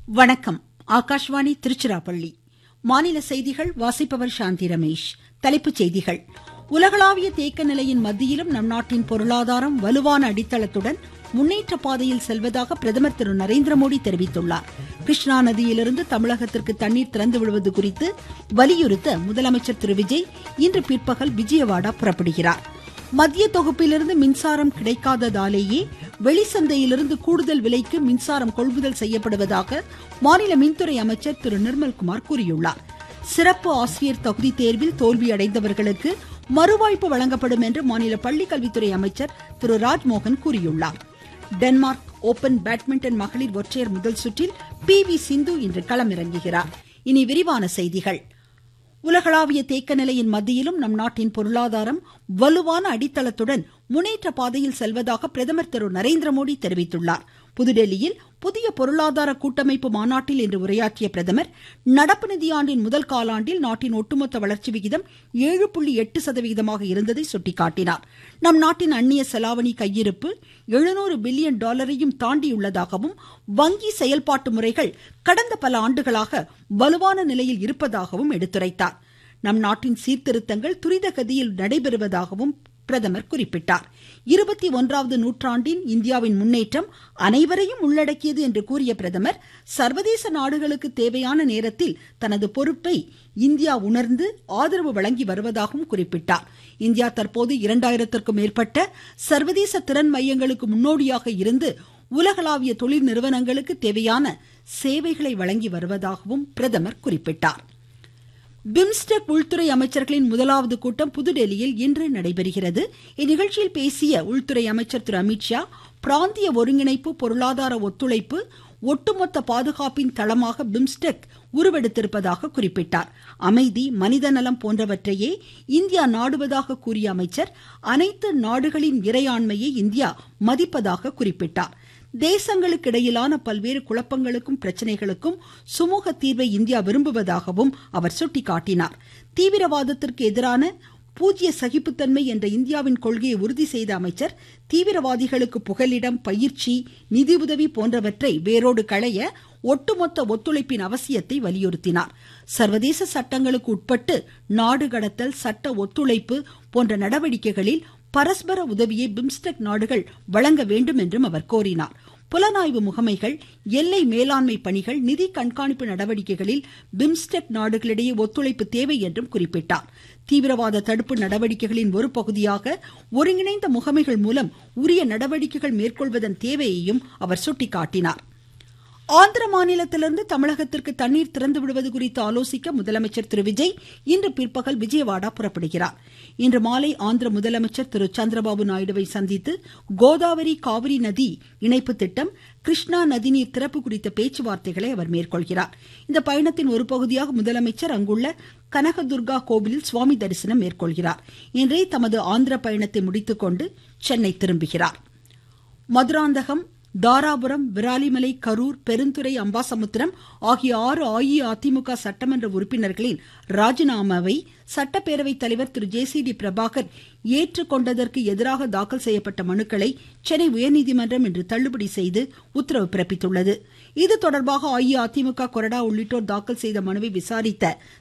வணக்கம் ஆகாஷ்வாணி திருச்சிராப்பள்ளி மாநில செய்திகள் வாசிப்பவர் சாந்தி ரமேஷ் தலைப்புச் செய்திகள் உலகளாவிய தேக்க நிலையின் மத்தியிலும் நம் நாட்டின் பொருளாதாரம் வலுவான அடித்தளத்துடன் முன்னேற்ற பாதையில் செல்வதாக பிரதமர் திரு நரேந்திரமோடி தெரிவித்துள்ளார் கிருஷ்ணா நதியிலிருந்து தமிழகத்திற்கு தண்ணீர் திறந்து விடுவது குறித்து வலியுறுத்த முதலமைச்சர் திரு விஜய் இன்று பிற்பகல் விஜயவாடா புறப்படுகிறார் மத்திய தொகுப்பிலிருந்து மின்சாரம் கிடைக்காததாலேயே வெளிச்சந்தையிலிருந்து கூடுதல் விலைக்கு மின்சாரம் கொள்முதல் செய்யப்படுவதாக மாநில மின்துறை அமைச்சர் திரு நிர்மல்குமார் கூறியுள்ளார் சிறப்பு ஆசிரியர் தகுதி தேர்வில் தோல்வியடைந்தவர்களுக்கு மறுவாய்ப்பு வழங்கப்படும் என்று மாநில பள்ளிக்கல்வித்துறை அமைச்சர் திரு ராஜ்மோகன் கூறியுள்ளார் டென்மார்க் ஓபன் பேட்மிண்டன் மகளிர் ஒற்றையர் முதல் சுற்றில் பி வி சிந்து இன்று களமிறங்குகிறார் இனி விரிவான செய்திகள் உலகளாவிய தேக்க நிலையின் மத்தியிலும் நம் நாட்டின் பொருளாதாரம் வலுவான அடித்தளத்துடன் முன்னேற்ற பாதையில் செல்வதாக பிரதமர் திரு நரேந்திரமோடி தெரிவித்துள்ளார் புதுடெல்லியில் புதிய பொருளாதார கூட்டமைப்பு மாநாட்டில் இன்று உரையாற்றிய பிரதமர் நடப்பு நிதியாண்டின் முதல் காலாண்டில் நாட்டின் ஒட்டுமொத்த வளர்ச்சி விகிதம் ஏழு புள்ளி எட்டு சதவிகிதமாக இருந்ததை சுட்டிக்காட்டினார் நம் நாட்டின் அந்நிய செலாவணி கையிருப்பு எழுநூறு பில்லியன் டாலரையும் தாண்டியுள்ளதாகவும் வங்கி செயல்பாட்டு முறைகள் கடந்த பல ஆண்டுகளாக வலுவான நிலையில் இருப்பதாகவும் எடுத்துரைத்தார் நம் நாட்டின் சீர்திருத்தங்கள் துரித கதியில் நடைபெறுவதாகவும் பிரதமர் குறிப்பிட்டார் இருபத்தி ஒன்றாவது நூற்றாண்டின் இந்தியாவின் முன்னேற்றம் அனைவரையும் உள்ளடக்கியது என்று கூறிய பிரதமர் சர்வதேச நாடுகளுக்கு தேவையான நேரத்தில் தனது பொறுப்பை இந்தியா உணர்ந்து ஆதரவு வழங்கி வருவதாகவும் குறிப்பிட்டார் இந்தியா தற்போது இரண்டாயிரத்திற்கும் மேற்பட்ட சர்வதேச திறன் மையங்களுக்கு முன்னோடியாக இருந்து உலகளாவிய தொழில் நிறுவனங்களுக்கு தேவையான சேவைகளை வழங்கி வருவதாகவும் பிரதமர் குறிப்பிட்டார் பிம்ஸ்டெக் உள்துறை அமைச்சர்களின் முதலாவது கூட்டம் புதுடெல்லியில் இன்று நடைபெறுகிறது இந்நிகழ்ச்சியில் பேசிய உள்துறை அமைச்சர் திரு அமித்ஷா பிராந்திய ஒருங்கிணைப்பு பொருளாதார ஒத்துழைப்பு ஒட்டுமொத்த பாதுகாப்பின் தளமாக பிம்ஸ்டெக் உருவெடுத்திருப்பதாக குறிப்பிட்டார் அமைதி மனித நலம் போன்றவற்றையே இந்தியா நாடுவதாக கூறிய அமைச்சர் அனைத்து நாடுகளின் இறையாண்மையை இந்தியா மதிப்பதாக குறிப்பிட்டார் தேசங்களுக்கு இடையிலான பல்வேறு குழப்பங்களுக்கும் பிரச்சனைகளுக்கும் சுமூக தீர்வை இந்தியா விரும்புவதாகவும் அவர் சுட்டிக்காட்டினார் தீவிரவாதத்திற்கு எதிரான பூஜ்ய சகிப்புத்தன்மை என்ற இந்தியாவின் கொள்கையை உறுதி செய்த அமைச்சர் தீவிரவாதிகளுக்கு புகலிடம் பயிற்சி நிதியுதவி போன்றவற்றை வேரோடு களைய ஒட்டுமொத்த ஒத்துழைப்பின் அவசியத்தை வலியுறுத்தினார் சர்வதேச சட்டங்களுக்கு உட்பட்டு நாடு கடத்தல் சட்ட ஒத்துழைப்பு போன்ற நடவடிக்கைகளில் பரஸ்பர உதவியை பிம்ஸ்டெக் நாடுகள் வழங்க வேண்டும் என்றும் அவர் கோரினார் புலனாய்வு முகமைகள் எல்லை மேலாண்மை பணிகள் நிதி கண்காணிப்பு நடவடிக்கைகளில் பிம்ஸ்டெக் நாடுகளிடையே ஒத்துழைப்பு தேவை என்றும் குறிப்பிட்டார் தீவிரவாத தடுப்பு நடவடிக்கைகளின் ஒரு பகுதியாக ஒருங்கிணைந்த முகமைகள் மூலம் உரிய நடவடிக்கைகள் மேற்கொள்வதன் தேவையையும் அவர் சுட்டிக்காட்டினார் ஆந்திர மாநிலத்திலிருந்து தமிழகத்திற்கு தண்ணீர் திறந்து விடுவது குறித்து ஆலோசிக்க முதலமைச்சர் திரு விஜய் இன்று பிற்பகல் விஜயவாடா புறப்படுகிறார் இன்று மாலை ஆந்திர முதலமைச்சர் திரு சந்திரபாபு நாயுடுவை சந்தித்து கோதாவரி காவிரி நதி இணைப்பு திட்டம் கிருஷ்ணா நதிநீர் திறப்பு குறித்த பேச்சுவார்த்தைகளை அவர் மேற்கொள்கிறார் இந்த பயணத்தின் ஒரு பகுதியாக முதலமைச்சர் அங்குள்ள கனகதுர்கா கோவிலில் சுவாமி தரிசனம் மேற்கொள்கிறார் இன்றே தமது ஆந்திர பயணத்தை முடித்துக்கொண்டு சென்னை திரும்புகிறார் மதுராந்தகம் தாராபுரம் விராலிமலை கரூர் பெருந்துறை அம்பாசமுத்திரம் ஆகிய ஆறு அஇஅதிமுக சட்டமன்ற உறுப்பினர்களின் ராஜினாமாவை சட்டப்பேரவை தலைவர் Thiru J C D Prabhakar ஏற்றுக்கொண்டதற்கு எதிராக தாக்கல் செய்யப்பட்ட மனுக்களை சென்னை உயர்நீதிமன்றம் இன்று தள்ளுபடி செய்து உத்தரவு பிறப்பித்துள்ளது இது தொடர்பாக அஇஅதிமுக கொறடா உள்ளிட்டோர் தாக்கல் செய்த மனுவை விசாரித்த